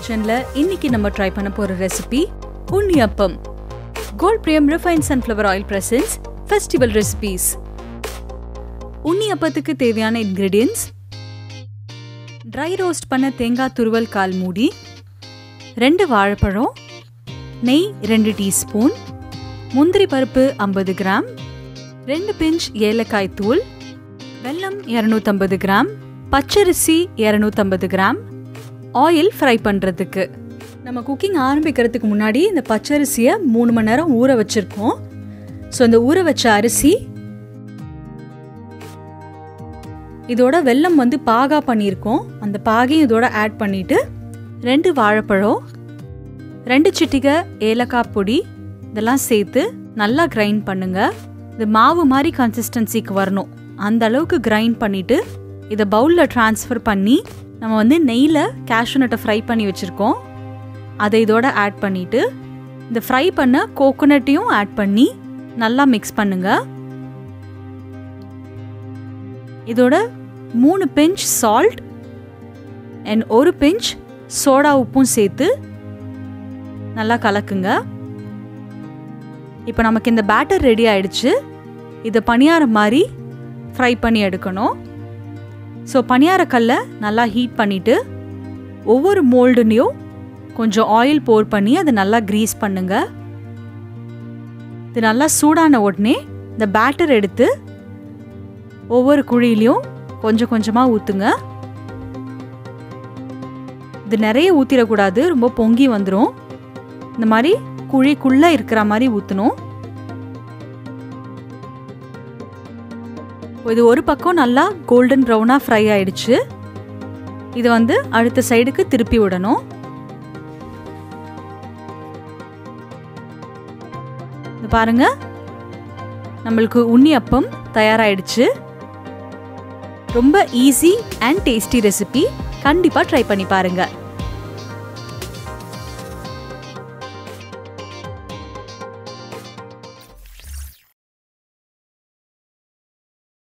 கிச்சனில் இன்னைக்கு நம்ம ட்ரை பண்ண போகிற recipe unniyappam gold Priyam refined sunflower oil presents festival recipes உண்ணியப்பத்துக்கு தேவையான இன்க்ரீடியன்ஸ் ட்ரை ரோஸ்ட் பண்ண தேங்காய் துருவல் கால் மூடி ரெண்டு வாழைப்பழம் நெய் ரெண்டு டீஸ்பூன் முந்திரி பருப்பு ஐம்பது கிராம் ரெண்டு பிஞ்ச் ஏலக்காய் தூள் வெல்லம் இரநூத்தம்பது கிராம் பச்சரிசி இரநூத்தம்பது கிராம் ஆயில் ஃப்ரை பண்ணுறதுக்கு நம்ம குக்கிங் ஆரம்பிக்கிறதுக்கு முன்னாடி இந்த பச்சரிசியை மூணு மணி நேரம் ஊற வச்சுருக்கோம் ஸோ இந்த ஊற வச்ச அரிசி இதோட வெல்லம் வந்து பாகா பண்ணியிருக்கோம் அந்த பாகையும் இதோட ஆட் பண்ணிட்டு ரெண்டு வாழைப்பழம் ரெண்டு சிட்டிகை ஏலக்காய் பொடி இதெல்லாம் சேர்த்து நல்லா கிரைண்ட் பண்ணுங்க இது மாவு மாதிரி கன்சிஸ்டன்சிக்கு வரணும் அந்த அளவுக்கு கிரைண்ட் பண்ணிட்டு இதை பவுலில் ட்ரான்ஸ்ஃபர் பண்ணி நம்ம வந்து நெய்யில் கேஷ்யூ நட்டை ஃப்ரை பண்ணி வச்சுருக்கோம் அதை இதோட ஆட் பண்ணிட்டு இந்த ஃப்ரை பண்ண கோகோனட்டையும் ஆட் பண்ணி நல்லா மிக்ஸ் பண்ணுங்க இதோட மூணு பிஞ்ச் சால்ட் அண்ட் ஒரு பிஞ்ச் சோடா உப்பும் சேர்த்து நல்லா கலக்குங்க இப்போ நமக்கு இந்த பேட்டர் ரெடி ஆயிடுச்சு இதை பணியாரம் மாதிரி ஃப்ரை பண்ணி எடுக்கணும் ஸோ பணியாரக்கல்லை நல்லா ஹீட் பண்ணிவிட்டு ஒவ்வொரு மோல்டுலேயும் கொஞ்சம் ஆயில் போர் பண்ணி அதை நல்லா க்ரீஸ் பண்ணுங்க இது நல்லா சூடான உடனே இந்த பேட்டர் எடுத்து ஒவ்வொரு குழியிலையும் கொஞ்சம் கொஞ்சமாக ஊற்றுங்க இது நிறைய ஊற்றிடக்கூடாது ரொம்ப பொங்கி வந்துடும் இந்த மாதிரி குழிக்குள்ளே இருக்கிற மாதிரி ஊற்றணும் இது ஒரு பக்கம் நல்லா கோல்டன் ப்ரௌனாக ஃப்ரை ஆயிடுச்சு இது வந்து அடுத்த சைடுக்கு திருப்பி விடணும் இது பாருங்க நம்மளுக்கு உண்ணி அப்பம் தயாராகிடுச்சு ரொம்ப ஈஸி அண்ட் டேஸ்டி ரெசிபி கண்டிப்பாக ட்ரை பண்ணி பாருங்கள்